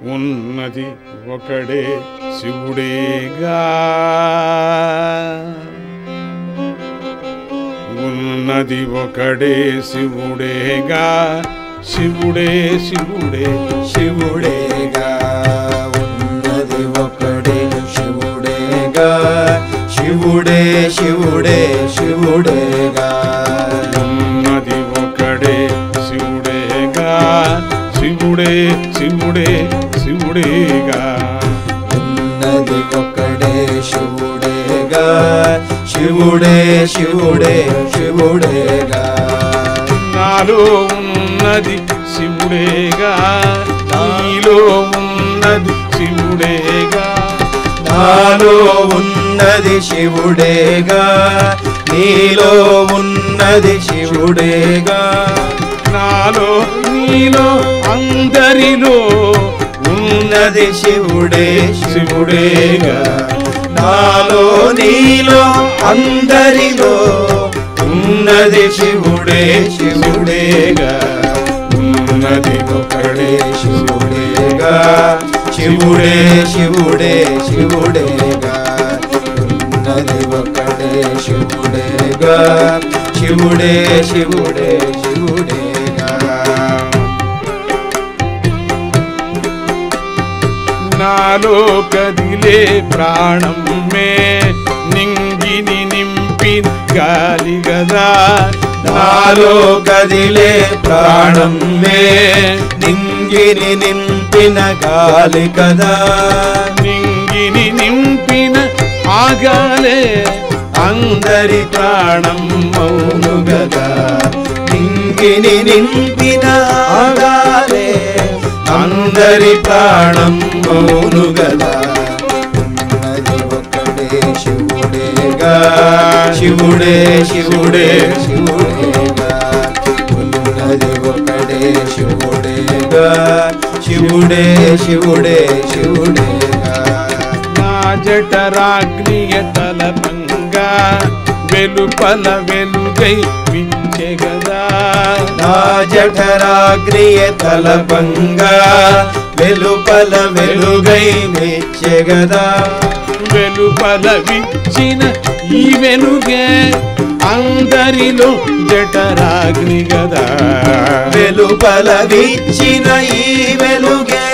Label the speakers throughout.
Speaker 1: ఉన్నది ఒకడే శివుడేగా ఉన్నది ఒకడే శివుడేగా శివుడే శివుడే
Speaker 2: శివుడేగా ఉన్నది ఒకడే శివుడేగా శివుడే శివుడే శివుడేగా
Speaker 1: ఉన్నది ఒకడే శివుడేగా శివుడే శివుడే శివుడేగా
Speaker 2: ఉన్నది ఒకడే శివుడేగా శివుడే శివుడే శివుడేగా
Speaker 1: నాలో ఉన్నది శివుడేగా నీలో ఉన్నది శివుడేగా
Speaker 2: నాలో ఉన్నది శివుడేగా నీలో ఉన్నది శివుడేగా
Speaker 1: నాలో నీలో అందరిలో
Speaker 2: ఉన్నది శివుడే శివుడేగా నాలో నీలో అందరిలో ఉన్నది శివుడే శివుడేగా
Speaker 1: ఉన్నది
Speaker 2: ఒకడే శివుడేగా శివుడే శివుడే శివుడేగా ఉన్నది ఒకడే శివుడేగా శివుడే శివుడే శివుడేగా
Speaker 1: నాలో కదిలే ప్రాణం మే నింగిని నింపి గాలి గదా
Speaker 2: నాలో కదిలే ప్రాణం మే నింగిని నింపిన గాలి కదా
Speaker 1: నింగిని నింపిన ఆగాలే అందరి ప్రాణం మౌను
Speaker 2: గదా నింగిని నింపిన ఆగాలే అందరి ప్రాణం మౌను గదా ఉన్నది ఒక్కడే శివుడేగా శివుడే శివుడే శివుడేగా ఉన్నది ఒక్కడే శివుడేగా శివుడే శివుడే శివుడేగా
Speaker 1: నా జఠరాగ్నియ తలపంగా వెలుపల వెలుగై విచ్చెగదా
Speaker 2: నా జఠరాగ్రియ తలపంగా వెలుపల వెలుగై మెచ్చెగదా
Speaker 1: వెలుపల విచ్చిన ఈ వెలుగే అందరిలో జఠరాగ్ని గదా
Speaker 2: వెలుపల విచ్చిన ఈ వెలుగే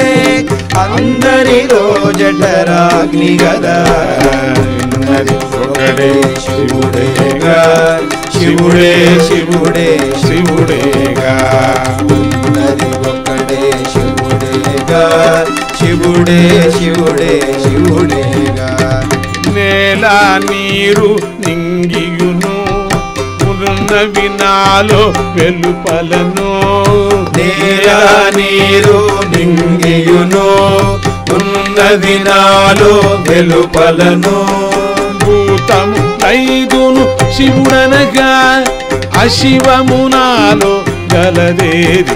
Speaker 2: అందరిలో జఠరాగ్ని గదా ఉన్నది ఒకడే శివుడేగా శివుడే శివుడే శివుడేగా ఉన్నది ఒకడే శివుడేగా శివుడే శివుడే శివుడేగా
Speaker 1: నేల నీరు నింగియును ఉన్నవి నాలో వెలుపలను
Speaker 2: నేల నీరు నింగియును ఉన్నది నాలో వెలుపలను
Speaker 1: భూతము ఐదును శివుడనగా అశివము నాలో గలదేది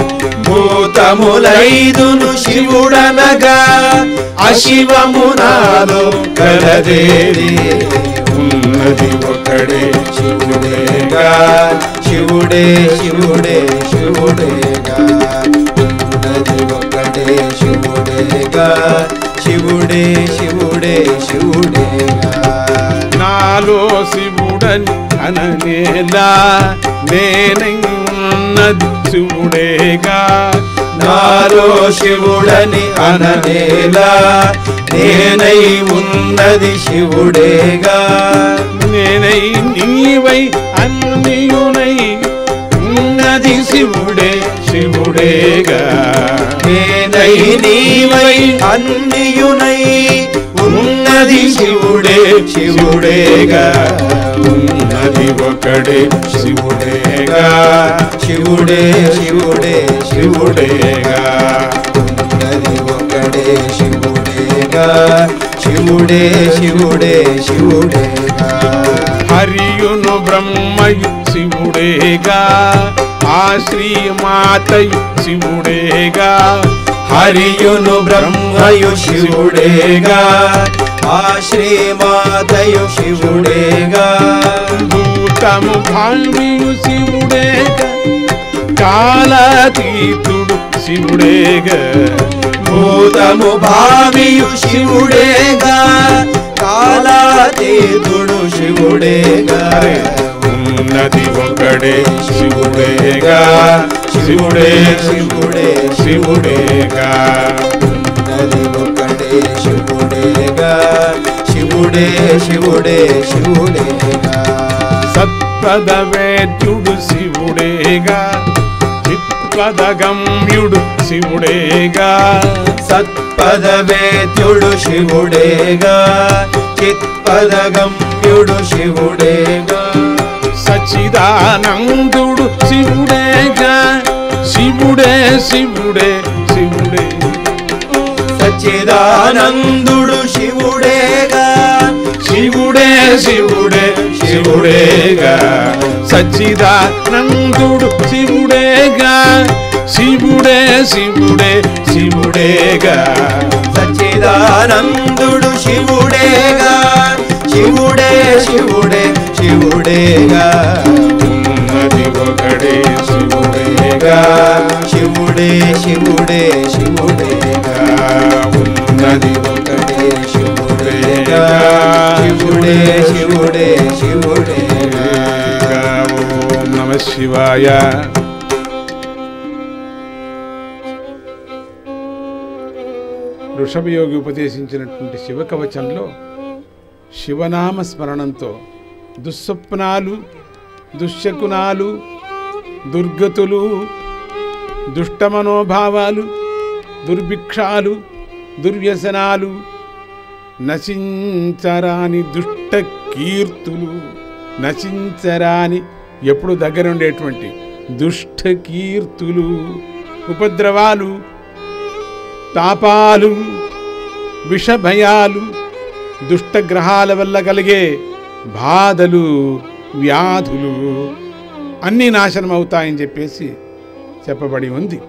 Speaker 2: భూతములైదును శివుడనగా అశివము నాలో కలదేది
Speaker 1: ఉన్నది ఒకడే
Speaker 2: శివుడేగా శివుడే శివుడే శివుడేగా ఉన్నది ఒకటే శివుడేగా శివుడే శివుడే శివుడేగా
Speaker 1: నాలో శివుడని అననేలా నేనై ఉన్నది శివుడేగా
Speaker 2: నాలో శివుడని అననేలా నేనై ఉన్నది శివుడేగా
Speaker 1: నేనై నీవై అన్నియునై ఉన్నది శివుడే శివుడేగా
Speaker 2: నేనై నీవై అన్నియునై ఉన్నది శివుడే శివుడేగా
Speaker 1: ఉన్నది ఒకడే శివుడేగా
Speaker 2: శివుడే శివుడే శివుడేగా
Speaker 1: శివుడేగా
Speaker 2: ఉన్నది ఒకడే శివుడేగా శివుడే శివుడే శివుడేగా
Speaker 1: హరియును బ్రహ్మయు శివుడేగా ఆ శ్రీమాతయు శివుడేగా
Speaker 2: హరియును బ్రహ్మయు శివుడేగా ఆ శ్రీమాతయు శివుడేగా
Speaker 1: భూతము భావియు శివుడేగా కాలాతీతుడు శివుడేగా
Speaker 2: భూతము భావియు శివుడేగా కాలాతీతుడు శివుడేగా
Speaker 1: అరే ఉన్నది ఒకడే శివుడేగా శివుడే శివుడే శివుడేగా
Speaker 2: ఉన్నది ఒకడే శివుడేగా శివుడే శివుడే శివుడేగా
Speaker 1: సత్పద వేద్యుడు శివుడేగా చిత్పద గమ్యుడు శివుడేగా
Speaker 2: సత్పద వేద్యుడు శివుడేగా చిత్పదగమ్యుడు శివుడేగా
Speaker 1: సచిదానందుడు శివుడేగా శివుడే శివుడే శివుడే
Speaker 2: సచ్చిదానందుడు శివుడేగా
Speaker 1: శివుడే శివుడే శివుడేగా సచ్చిదానందుడు శివుడేగా శివుడే శివుడే శివుడేగా
Speaker 2: సచ్చిదానందుడు శివుడేగా శివుడే శివుడే శివుడేగా
Speaker 1: ఉన్నది ఒకడే శివుడేగా
Speaker 2: శివుడే శివుడే శివుడేగా
Speaker 1: ఉన్నది
Speaker 2: ఒకడే శివుడేగా శివుడే శివుడే శివుడేగా
Speaker 1: ఓం నమ శివాయ వృషభయోగి ఉపదేశించినటువంటి శివకవచంలో శివనామ స్మరణంతో దుస్వప్నాలు దుశ్శకునాలు దుర్గతులు దుష్టమనోభావాలు దుర్భిక్షాలు దుర్వ్యసనాలు నశించరాని దుష్ట కీర్తులు నశించరాని ఎప్పుడు దగ్గరుండేటువంటి దుష్ట కీర్తులు ఉపద్రవాలు తాపాలు విషభయాలు దుష్టగ్రహాల వల్ల కలిగే బాధలు వ్యాధులు అన్నీ నాశనం అవుతాయని చెప్పేసి చెప్పబడి ఉంది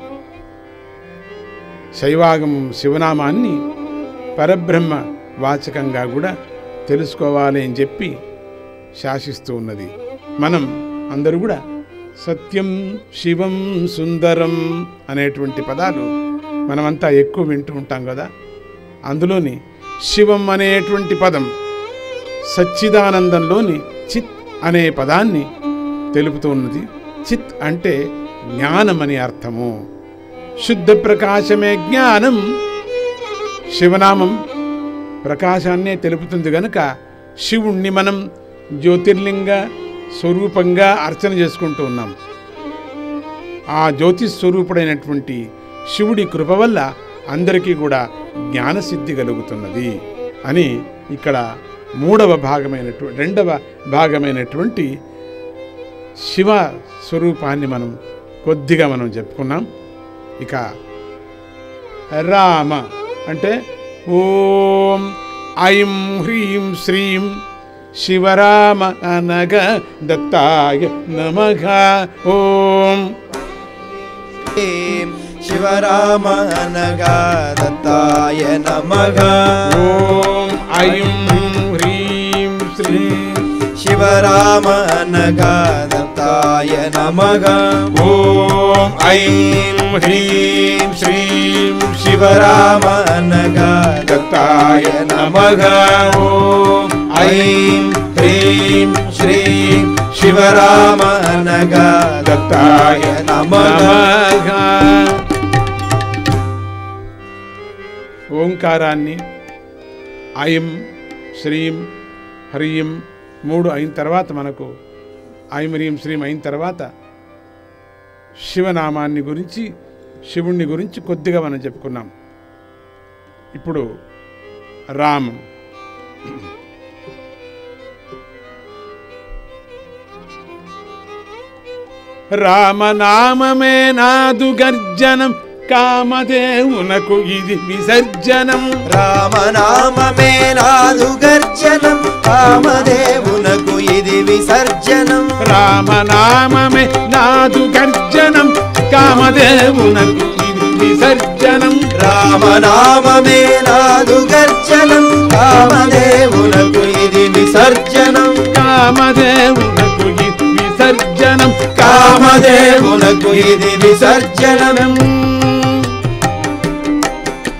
Speaker 1: శైవాగమం శివనామాన్ని పరబ్రహ్మ వాచకంగా కూడా తెలుసుకోవాలి అని చెప్పి శాసిస్తూ ఉన్నది మనం అందరూ కూడా సత్యం శివం సుందరం అనేటువంటి పదాలు మనమంతా ఎక్కువ వింటూ ఉంటాం కదా అందులోని శివం అనేటువంటి పదం సచ్చిదానందంలోని చిత్ అనే పదాన్ని తెలుపుతూ ఉన్నది చిత్ అంటే జ్ఞానం అని అర్థము శుద్ధ ప్రకాశమే జ్ఞానం శివనామం ప్రకాశాన్నే తెలుపుతుంది గనుక శివుణ్ణి మనం జ్యోతిర్లింగ స్వరూపంగా అర్చన చేసుకుంటూ ఉన్నాం ఆ జ్యోతి స్వరూపుడైనటువంటి శివుడి కృప వల్ల అందరికీ కూడా జ్ఞానసిద్ధి కలుగుతున్నది అని ఇక్కడ మూడవ భాగమైనటువంటి రెండవ భాగమైనటువంటి శివ స్వరూపాన్ని మనం కొద్దిగా మనం చెప్పుకున్నాం ఇక రామ అంటే ఓం ఐం హ్రీం శ్రీం శివరామ అనగ దత్తాయ నమః ఓం
Speaker 2: శివరామ అనగా దత్తాయ నమః
Speaker 1: ఓం ఐం హ్రీం శ్రీం
Speaker 2: శివరామ అనగా దత్తాయ నమః
Speaker 1: ఓం ఐం హ్రీం శ్రీం
Speaker 2: శివరామ అనగా
Speaker 1: దత్తాయ నమః ఓం
Speaker 2: ఐం హ్రీం శ్రీం శివరామ అనగా
Speaker 1: దత్తాయ
Speaker 2: నమః
Speaker 1: నమః ఓంకారాన్ని ఐం శ్రీం హ్రీం మూడు అయిన తర్వాత మనకు ఐం హ్రీం శ్రీం అయిన తర్వాత శివనామాన్ని గురించి శివుణ్ణి గురించి కొద్దిగా మనం చెప్పుకున్నాం ఇప్పుడు రామం రామనామమే నాదు గర్జనం కామదేవునకు ఇది విసర్జనం
Speaker 2: రామనామమే నాదు గర్జనం కామదేవునకు ఇది విసర్జనం
Speaker 1: రామనామమే నాదు గర్జనం కామదేవునకు ఇది విసర్జనం
Speaker 2: రామనామమే నాదు గర్జనం కామదేవునకు ఇది విసర్జనం
Speaker 1: కామదేవునకు ఇది విసర్జనం
Speaker 2: కామదేవునకు ఇది విసర్జనం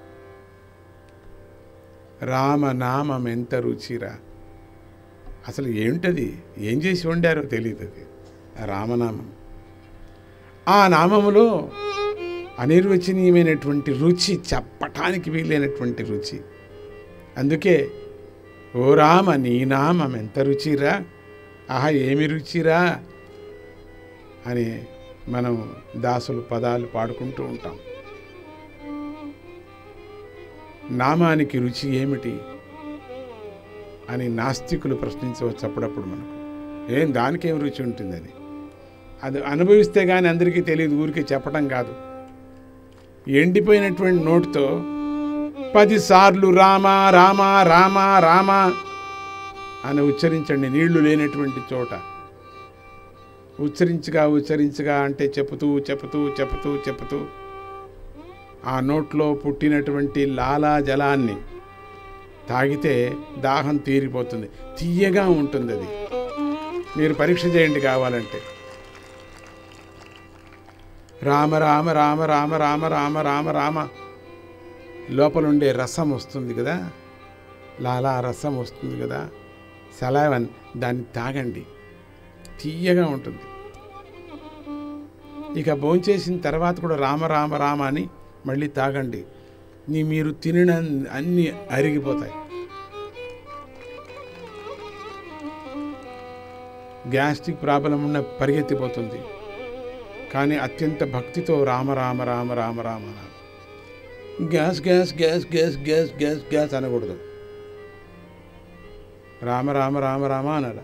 Speaker 1: రామనామం ఎంత రుచిరా అసలు ఏమిటది ఏం చేసి వండారో తెలియదు అది రామనామం ఆ నామములో అనిర్వచనీయమైనటువంటి రుచి చెప్పటానికి వీలైనటువంటి రుచి అందుకే ఓ రామ నీ నామం ఎంత రుచిరా ఆహా ఏమి రుచిరా అని మనం దాసులు పదాలు పాడుకుంటూ ఉంటాం నామానికి రుచి ఏమిటి అని నాస్తికులు ప్రశ్నించవచ్చు అప్పుడప్పుడు మనకు ఏం దానికేం రుచి ఉంటుందని అది అనుభవిస్తే కానీ అందరికీ తెలియదు ఊరికే చెప్పటం కాదు ఎండిపోయినటువంటి నోటితో పదిసార్లు రామ రామ రామ రామ అని ఉచ్చరించండి నీళ్లు లేనటువంటి చోట ఉచ్చరించగా ఉచ్చరించగా అంటే చెప్పుతూ చెప్పుతూ చెప్పుతూ చెప్పుతూ ఆ నోట్లో పుట్టినటువంటి లాలా జలాన్ని తాగితే దాహం తీరిపోతుంది తీయగా ఉంటుంది అది మీరు పరీక్ష చేయండి కావాలంటే రామ రామ రామ రామ రామ రామ రామ రామ లోపల ఉండే రసం వస్తుంది కదా లాలా రసం వస్తుంది కదా సలావన్ దాన్ని తాగండి తీయగా ఉంటుంది ఇక భోంచేసిన తర్వాత కూడా రామ రామ రామ అని మళ్ళీ తాగండి నీ మీరు తినిన అన్నీ అరిగిపోతాయి గ్యాస్ట్రిక్ ప్రాబ్లం ఉన్న పరిగెత్తిపోతుంది కానీ అత్యంత భక్తితో రామ రామ రామ రామ రామ అనాలి gas gas gas gas gas gas gas అనకూడదు రామ రామ రామ రామ అనాల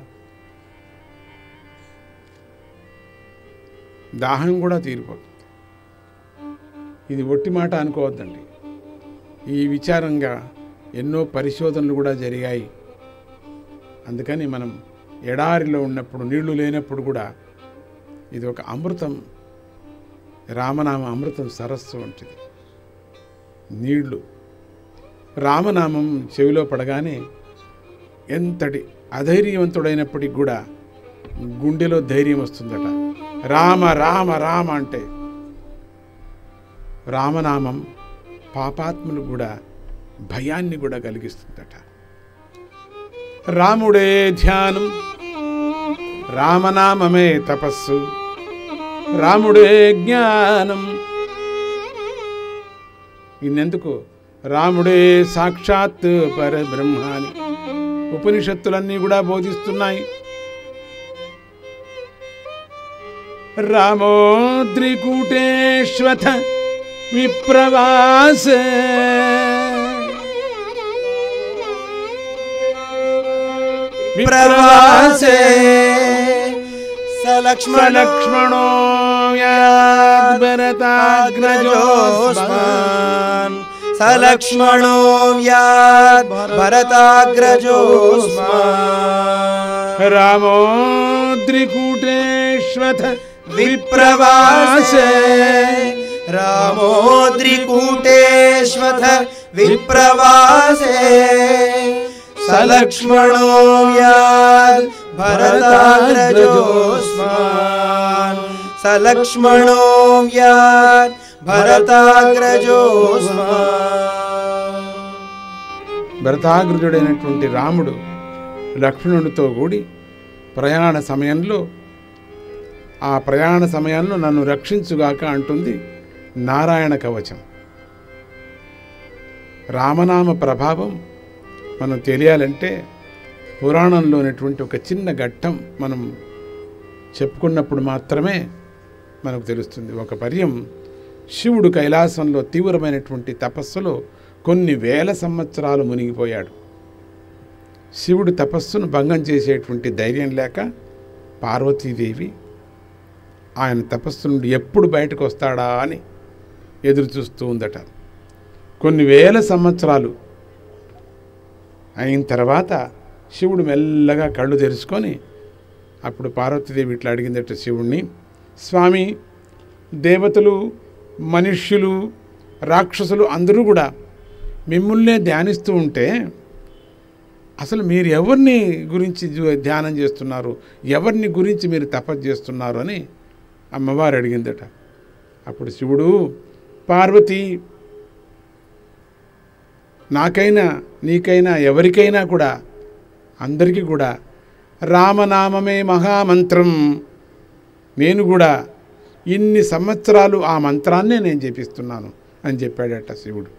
Speaker 1: దాహం కూడా తీరిపోతుంది ఇది ఒట్టి మాట అనుకోవద్దండి ఈ విచారంగా ఎన్నో పరిశోధనలు కూడా జరిగాయి అందుకని మనం ఎడారిలో ఉన్నప్పుడు నీళ్లు లేనప్పుడు కూడా ఇది ఒక అమృతం రామనామ అమృతం సరస్సు వంటిది నీళ్లు రామనామం చెవిలో పడగానే ఎంతటి అధైర్యవంతుడైనప్పటికి కూడా గుండెలో ధైర్యం వస్తుందట రామ రామ రామ అంటే రామనామం పాపాత్ములు కూడా భయాన్ని కూడా కలిగిస్తుందట రాముడే ధ్యానం రామనామమే తపస్సు రాముడే జ్ఞానం ఇన్నెందుకు రాముడే సాక్షాత్ పరబ్రహ్మాని ఉపనిషత్తులన్నీ కూడా బోధిస్తున్నాయి రామోద్రికూటేశ్వథ విప్రవాస
Speaker 2: प्रवासे सलक्ष्मणो
Speaker 1: లక్ష్మణో
Speaker 2: भरताग्रजोऽस्मान् सलक्ष्मणो व्यात् भरताग्रजोऽस्मान्
Speaker 1: రామోద్రికూటేశ్వథ
Speaker 2: विप्रवासे रामोद्रिकूटेष्वथ विप्रवासे सलक्ष्मणो व्यात् भरताग्रजोऽस्मान् सलक्ष्मणो व्यात् भरताग्रजोऽस्मान्
Speaker 1: భరతాగ్రజుడైనటువంటి రాముడు లక్ష్మణుడితో కూడి ప్రయాణ సమయంలో ఆ ప్రయాణ సమయంలో నన్ను రక్షించుగాక అంటుంది నారాయణ కవచం రామనామ ప్రభావం మనం తెలియాలంటే పురాణంలోనటువంటి ఒక చిన్న ఘట్టం మనం చెప్పుకున్నప్పుడు మాత్రమే మనకు తెలుస్తుంది ఒక పర్యం శివుడు కైలాసంలో తీవ్రమైనటువంటి తపస్సులో కొన్ని వేల సంవత్సరాలు మునిగిపోయాడు శివుడు తపస్సును భంగం చేసేటువంటి ధైర్యం లేక పార్వతీదేవి ఆయన తపస్సు నుండి ఎప్పుడు బయటకు వస్తాడా అని ఎదురు చూస్తూ ఉందట కొన్ని వేల సంవత్సరాలు అయిన తర్వాత శివుడు మెల్లగా కళ్ళు తెరుచుకొని అప్పుడు పార్వతీదేవి ఇట్లా అడిగిందట శివుణ్ణి స్వామి దేవతలు మనుష్యులు రాక్షసులు అందరూ కూడా మిమ్మల్నే ధ్యానిస్తూ ఉంటే అసలు మీరు ఎవరిని గురించి జు- ధ్యానం చేస్తున్నారు ఎవరిని గురించి మీరు తపస్సు చేస్తున్నారు అని అమ్మవారు అడిగిందట అప్పుడు శివుడు పార్వతి నాకైనా నీకైనా ఎవరికైనా కూడా అందరికీ కూడా రామనామమే మహామంత్రం నేను కూడా ఇన్ని సంవత్సరాలు ఆ మంత్రాన్నే నేను జపిస్తున్నాను అని చెప్పాడట శివుడు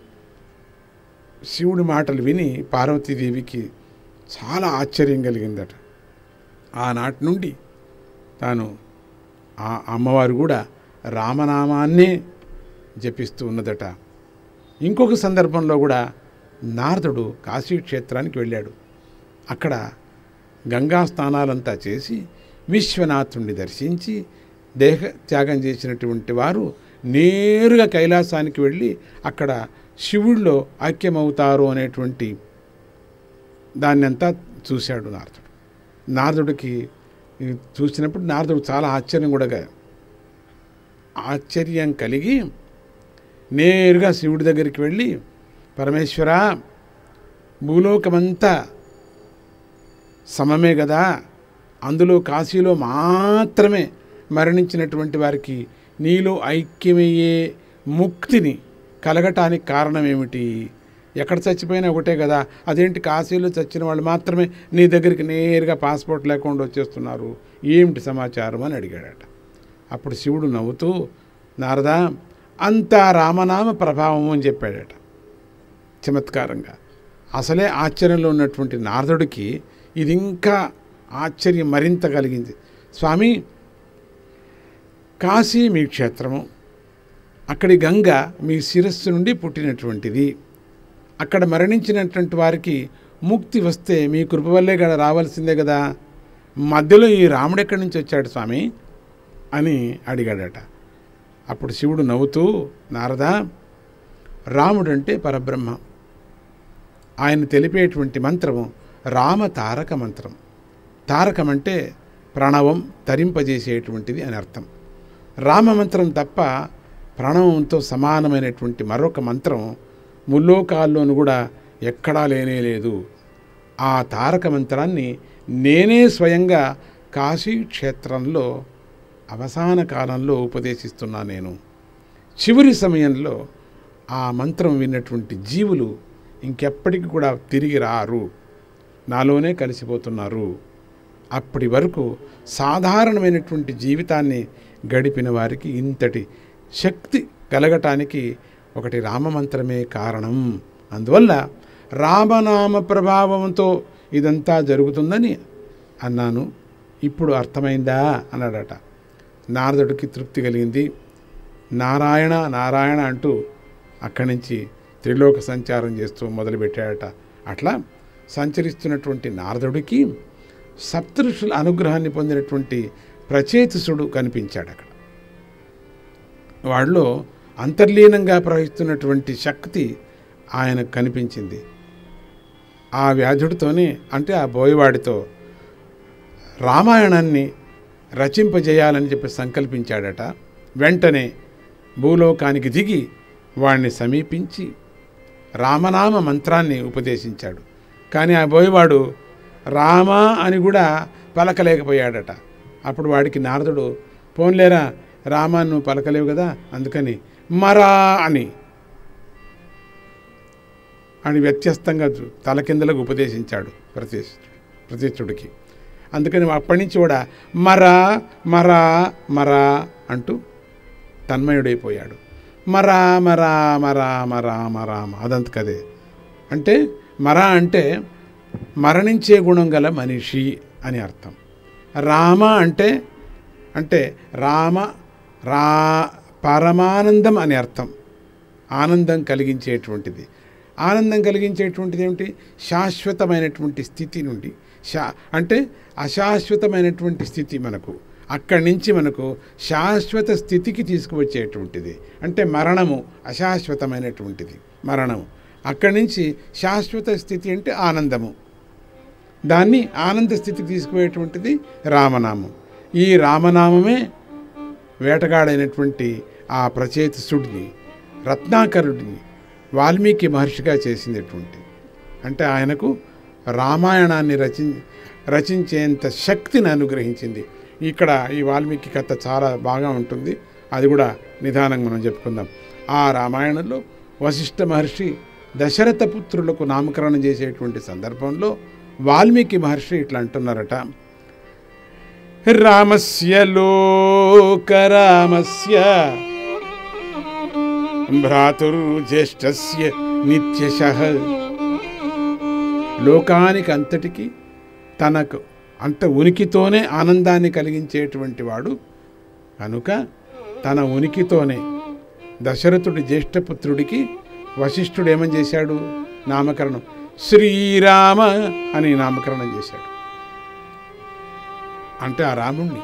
Speaker 1: శివుడి మాటలు విని పార్వతీదేవికి చాలా ఆశ్చర్యం కలిగిందట ఆనాటి నుండి తాను ఆ అమ్మవారు కూడా రామనామాన్నే జపిస్తూ ఉన్నదట ఇంకొక సందర్భంలో కూడా నారదుడు కాశీ క్షేత్రానికి వెళ్ళాడు అక్కడ గంగా స్నానాలంతా చేసి విశ్వనాథుణ్ణి దర్శించి దేహ త్యాగం చేసినటువంటి వారు నేరుగా కైలాసానికి వెళ్ళి అక్కడ శివుడిలో ఐక్యమవుతారు అనేటువంటి దాన్ని అంతా చూశాడు నారదుడు నారదుడికి ఇది చూసినప్పుడు నారదుడు చాలా ఆశ్చర్యం కూడా గా- ఆశ్చర్యం కలిగి నేరుగా శివుడి దగ్గరికి వెళ్ళి పరమేశ్వర భూలోకమంతా సమమే కదా అందులో కాశీలో మాత్రమే మరణించినటువంటి వారికి నీలో ఐక్యమయ్యే ముక్తిని కలగటానికి కారణం ఏమిటి ఎక్కడ చచ్చిపోయినా ఒకటే కదా అదేంటి కాశీలో చచ్చిన వాళ్ళు మాత్రమే నీ దగ్గరికి నేరుగా పాస్పోర్ట్ లేకుండా వచ్చేస్తున్నారు ఏమిటి సమాచారం అని అడిగాడట అప్పుడు శివుడు నవ్వుతూ నారదా అంతా రామనామ ప్రభావం అని చెప్పాడట చమత్కారంగా అసలే ఆశ్చర్యంలో ఉన్నటువంటి నారదుడికి ఇది ఇంకా ఆశ్చర్యం మరింత కలిగింది స్వామి కాశీ మీ క్షేత్రము అక్కడి గంగ మీ శిరస్సు నుండి పుట్టినటువంటిది అక్కడ మరణించినటువంటి వారికి ముక్తి వస్తే మీ కృప వల్లే కదా రావాల్సిందే కదా మధ్యలో ఈ రాముడు ఎక్కడి నుంచి వచ్చాడు స్వామి అని అడిగాడట అప్పుడు శివుడు నవ్వుతూ నారదా రాముడంటే పరబ్రహ్మ ఆయన తెలిపేటువంటి మంత్రము రామ తారక మంత్రం తారకం అంటే ప్రణవం తరింపజేసేటువంటిది అని అర్థం రామ మంత్రం తప్ప ప్రణవంతో సమానమైనటువంటి మరొక మంత్రం ముల్లోకాల్లోనూ కూడా ఎక్కడా లేనే లేదు ఆ తారక మంత్రాన్ని నేనే స్వయంగా కాశీ క్షేత్రంలో అవసాన కాలంలో ఉపదేశిస్తున్నా నేను చివరి సమయంలో ఆ మంత్రం విన్నటువంటి జీవులు ఇంకెప్పటికి కూడా తిరిగి రారు నాలోనే కలిసిపోతున్నారు అప్పటి వరకు సాధారణమైనటువంటి జీవితాన్ని గడిపిన వారికి ఇంతటి శక్తి కలగటానికి ఒకటి రామమంత్రమే కారణం అందువల్ల రామనామ ప్రభావంతో ఇదంతా జరుగుతుందని అన్నాను ఇప్పుడు అర్థమైందా అన్నాడట నారదుడికి తృప్తి కలిగింది నారాయణ నారాయణ అంటూ అక్కడి నుంచి త్రిలోక సంచారం చేస్తూ మొదలుపెట్టాడట అట్లా సంచరిస్తున్నటువంటి నారదుడికి సప్తఋషుల అనుగ్రహాన్ని పొందినటువంటి ప్రచేతసుడు కనిపించాడు అక్కడ వాళ్ళలో అంతర్లీనంగా ప్రవహిస్తున్నటువంటి శక్తి ఆయనకు కనిపించింది ఆ వ్యాధుడితోనే అంటే ఆ బోయవాడితో రామాయణాన్ని రచింపజేయాలని చెప్పి సంకల్పించాడట వెంటనే భూలోకానికి దిగి వాణ్ణి సమీపించి రామనామ మంత్రాన్ని ఉపదేశించాడు కానీ ఆ బోయవాడు రామ అని కూడా పలకలేకపోయాడట అప్పుడు వాడికి నారదుడు పోన్లేరా రామ నువ్వు పలకలేవు కదా అందుకని మరా అని అని వ్యత్యస్తంగా చూ- తలకిందలకు ఉపదేశించాడు ప్రతీష్ ప్రతీక్షుడికి అందుకని అప్పటి నుంచి కూడా మరా మరా మరా అంటూ తన్మయుడైపోయాడు మరా మరా మరా మరా మరా అదంతకదే అంటే మరా అంటే మరణించే గుణం గల మనిషి అని అర్థం రామ అంటే అంటే రామ రా పరమానందం అని అర్థం ఆనందం కలిగించేటువంటిది ఆనందం కలిగించేటువంటిది ఏమిటి శాశ్వతమైనటువంటి స్థితి నుండి శా అంటే అశాశ్వతమైనటువంటి స్థితి మనకు అక్కడి నుంచి మనకు శాశ్వత స్థితికి తీసుకువచ్చేటువంటిది అంటే మరణము అశాశ్వతమైనటువంటిది మరణము అక్కడి నుంచి శాశ్వత స్థితి అంటే ఆనందము దాన్ని ఆనంద స్థితికి తీసుకుపోయేటువంటిది రామనామం ఈ రామనామమే వేటగాడైనటువంటి ఆ ప్రచేతసుడిని రత్నాకరుడిని వాల్మీకి మహర్షిగా చేసినటువంటి అంటే ఆయనకు రామాయణాన్ని రచి రచించేంత శక్తిని అనుగ్రహించింది ఇక్కడ ఈ వాల్మీకి కథ చాలా బాగా ఉంటుంది అది కూడా నిదానంగా మనం చెప్పుకుందాం ఆ రామాయణంలో వశిష్ఠ మహర్షి దశరథ పుత్రులకు నామకరణం చేసేటువంటి సందర్భంలో వాల్మీకి మహర్షి ఇట్లా అంటున్నారట రామస్య లోక రామస్య భ్రాతుర్జ్యేష్ఠస్య నిత్యశః లోకానికి అంతటికి తనకు అంత ఉనికితోనే ఆనందాన్ని కలిగించేటువంటి వాడు కనుక తన ఉనికితోనే దశరథుడి జ్యేష్ఠపుత్రుడికి వశిష్ఠుడు ఏమని చేశాడు నామకరణం శ్రీరామ అని నామకరణం చేశాడు అంటే ఆ రాముణ్ణి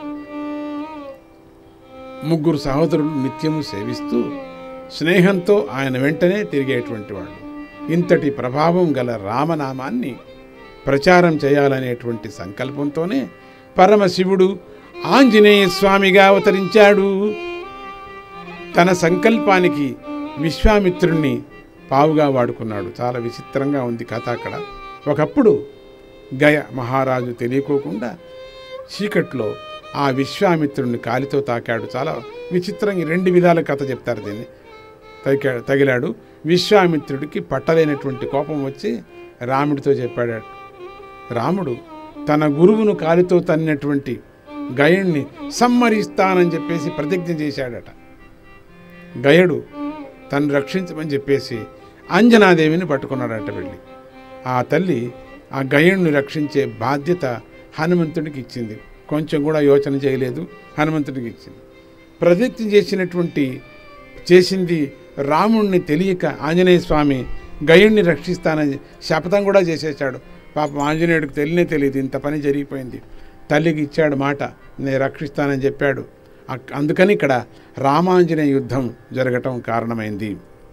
Speaker 1: ముగ్గురు సహోదరులు నిత్యము సేవిస్తూ స్నేహంతో ఆయన వెంటనే తిరిగేటువంటి వాడు ఇంతటి ప్రభావం గల రామనామాన్ని ప్రచారం చేయాలనేటువంటి సంకల్పంతోనే పరమశివుడు ఆంజనేయ స్వామిగా అవతరించాడు తన సంకల్పానికి విశ్వామిత్రుణ్ణి పావుగా వాడుకున్నాడు చాలా విచిత్రంగా ఉంది కథ అక్కడ ఒకప్పుడు గయ మహారాజు తెలియకోకుండా చీకట్లో ఆ విశ్వామిత్రుడిని కాలితో తాకాడు చాలా విచిత్రంగా రెండు విధాల కథ చెప్తారు దీన్ని తగిలా తగిలాడు విశ్వామిత్రుడికి పట్టలేనటువంటి కోపం వచ్చి రాముడితో చెప్పాడు రాముడు తన గురువును కాలితో తన్నినటువంటి గయుణ్ణి సమ్మరిస్తానని చెప్పేసి ప్రతిజ్ఞ చేశాడట గయడు తను రక్షించమని చెప్పేసి అంజనాదేవిని పట్టుకున్నాడట వెళ్ళి ఆ తల్లి ఆ గయుణ్ణి రక్షించే బాధ్యత హనుమంతుడికి ఇచ్చింది కొంచెం కూడా యోచన చేయలేదు హనుమంతుడికి ఇచ్చింది ప్రతిజ్ఞ చేసినటువంటి చేసింది రాముణ్ణి తెలియక ఆంజనేయ స్వామి గయుణ్ణి రక్షిస్తానని శపథం కూడా చేసేసాడు పాపం ఆంజనేయుడికి తెలియనే తెలియదు ఇంత పని జరిగిపోయింది తల్లికి ఇచ్చాడు మాట నేను రక్షిస్తానని చెప్పాడు అక్- అందుకని ఇక్కడ రామాంజనేయ యుద్ధం జరగటం కారణమైంది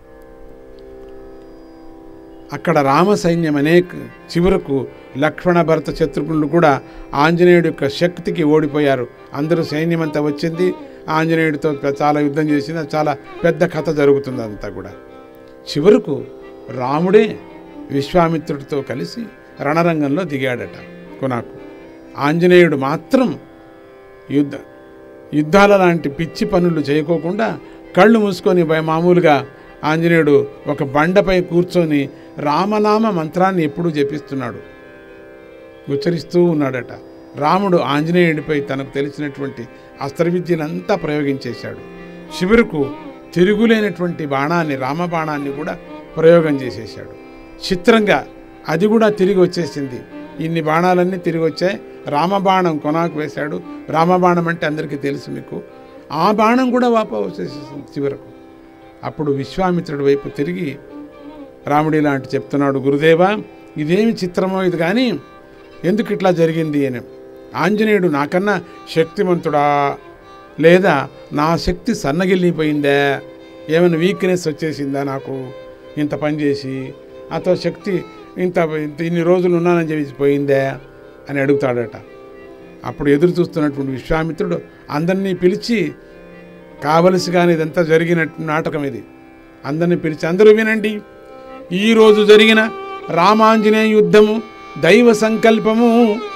Speaker 1: అక్కడ రామ సైన్యం అనేక చివరకు లక్ష్మణ భరత శత్రుఘ్నులు కూడా ఆంజనేయుడి యొక్క శక్తికి ఓడిపోయారు అందరూ సైన్యం అంతా వచ్చింది ఆంజనేయుడితో పె- చాలా యుద్ధం చేసింది అది చాలా పెద్ద కథ జరుగుతుంది అంతా కూడా చివరకు రాముడే విశ్వామిత్రుడితో కలిసి రణరంగంలో దిగాడట కొనాకు ఆంజనేయుడు మాత్రం యుద్ధ యుద్ధాల లాంటి పిచ్చి పనులు చేయకోకుండా కళ్ళు మూసుకొని భయ- మామూలుగా ఆంజనేయుడు ఒక బండపై కూర్చొని రామనామ మంత్రాన్ని ఎప్పుడూ జపిస్తున్నాడు ఉచ్చరిస్తూ ఉన్నాడట రాముడు ఆంజనేయుడిపై తనకు తెలిసినటువంటి అస్త్ర విద్యనంతా ప్రయోగించేశాడు చివరకు తిరుగులేనటువంటి బాణాన్ని రామబాణాన్ని కూడా ప్రయోగం చేసేశాడు చిత్రంగా అది కూడా తిరిగి వచ్చేసింది ఇన్ని బాణాలన్నీ తిరిగి వచ్చాయి రామబాణం కొనాకు వేశాడు రామబాణం అంటే అందరికీ తెలుసు మీకు ఆ బాణం కూడా వాప వచ్చేసేసింది చివరకు అప్పుడు విశ్వామిత్రుడి వైపు తిరిగి రాముడి లాంటి చెప్తున్నాడు గురుదేవా ఇదేమి చిత్రమో ఇది కానీ ఎందుకు ఇట్లా జరిగింది అని ఆంజనేయుడు నాకన్నా శక్తిమంతుడా లేదా నా శక్తి సన్నగిల్లిపోయిందా ఏమైనా వీక్నెస్ వచ్చేసిందా నాకు ఇంత పని చేసి అతో శక్తి ఇంత ఇంత ఇన్ని రోజులు ఉన్నానని చెప్పి పోయిందా అని అడుగుతాడట అప్పుడు ఎదురు చూస్తున్నటువంటి విశ్వామిత్రుడు అందరినీ పిలిచి కావలసిగానే ఇదంతా జరిగిన నాటకం ఇది అందరిని పిలిచి అందరూ వినండి ఈరోజు జరిగిన రామాంజనేయ యుద్ధము దైవ సంకల్పము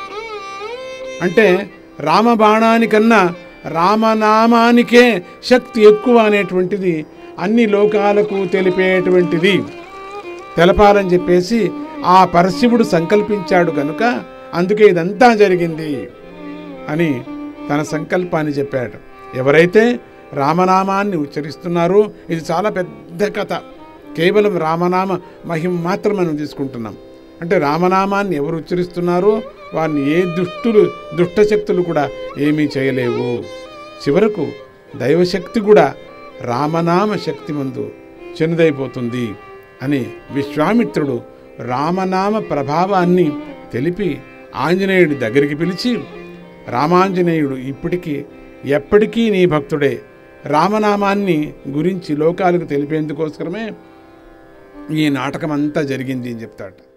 Speaker 1: అంటే రామబాణానికన్నా రామనామానికే శక్తి ఎక్కువ అనేటువంటిది అన్ని లోకాలకు తెలిపేటువంటిది తెలపాలని చెప్పేసి ఆ పరశివుడు సంకల్పించాడు కనుక అందుకే ఇదంతా జరిగింది అని తన సంకల్పాన్ని చెప్పాడు ఎవరైతే రామనామాన్ని ఉచ్చరిస్తున్నారో ఇది చాలా పెద్ద కథ కేవలం రామనామ మహిమ మాత్రం మనం తీసుకుంటున్నాం అంటే రామనామాన్ని ఎవరు ఉచ్చరిస్తున్నారో వారిని ఏ దుష్టులు దుష్టశక్తులు కూడా ఏమీ చేయలేవు చివరకు దైవశక్తి కూడా రామనామ శక్తి ముందు చిన్నదైపోతుంది అని విశ్వామిత్రుడు రామనామ ప్రభావాన్ని తెలిపి ఆంజనేయుడి దగ్గరికి పిలిచి రామాంజనేయుడు ఇప్పటికీ ఎప్పటికీ నీ భక్తుడే రామనామాన్ని గురించి లోకాలకు తెలిపేందుకోసమే ఈ నాటకం అంతా జరిగింది అని చెప్తాడు